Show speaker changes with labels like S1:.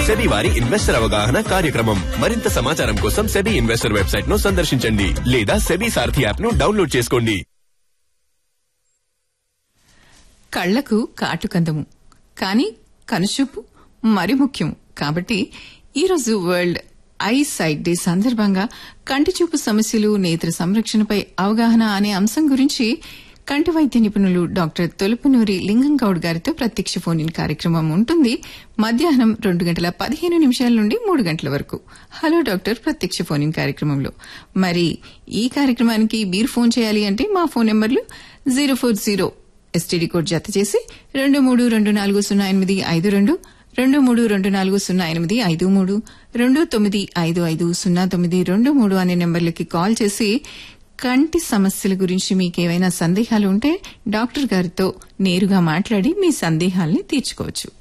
S1: SEBI వారి investor అవగాహన కార్యక్రమం మరింత సమాచారం కోసం సెబీ ఇన్వెస్టర్ వెబ్సైట్ ను సందర్శించండి లేదా సెబీ సారథి యాప్ ను డౌన్లోడ్ చేసుకోండి
S2: కళ్లకు కాటుకందము కానీ కనుచూపు మరి ముఖ్యం కాబట్టి ఈరోజు వరల్డ్ ఐ సైట్ డే సందర్భంగా కంటి చూపు సమస్యలు నేత్ర సంరక్షణపై అవగాహన అనే అంశం గురించి కంటి వైద్య నిపుణులు డాక్టర్ తొలుపునూరి లింగం గౌడ్ గారితో ప్రత్యక్ష ఫోన్ ఇన్ కార్యక్రమం ఉంటుంది మధ్యాహ్నం రెండు గంటల పదిహేను నిమిషాల నుండి మూడు గంటల వరకు హలో డాక్టర్ ప్రత్యక్ష ఫోన్ ఇన్ కార్యక్రమంలో మరి ఈ కార్యక్రమానికి మీరు ఫోన్ చేయాలి అంటే మా ఫోన్ నెంబర్లు zero four zero STD code జత చేసి రెండు మూడు రెండు నాలుగు సున్నా ఎనిమిది ఐదు రెండు రెండు మూడు రెండు నాలుగు సున్నా ఎనిమిది ఐదు మూడు రెండు తొమ్మిది ఐదు ఐదు సున్నా తొమ్మిది రెండు మూడు అనే నెంబర్లకి కాల్ చేసి కంటి సమస్యల గురించి మీకేమైనా సందేహాలు ఉంటే డాక్టర్ గారితో నేరుగా మాట్లాడి మీ సందేహాల్ని తీర్చుకోవచ్చు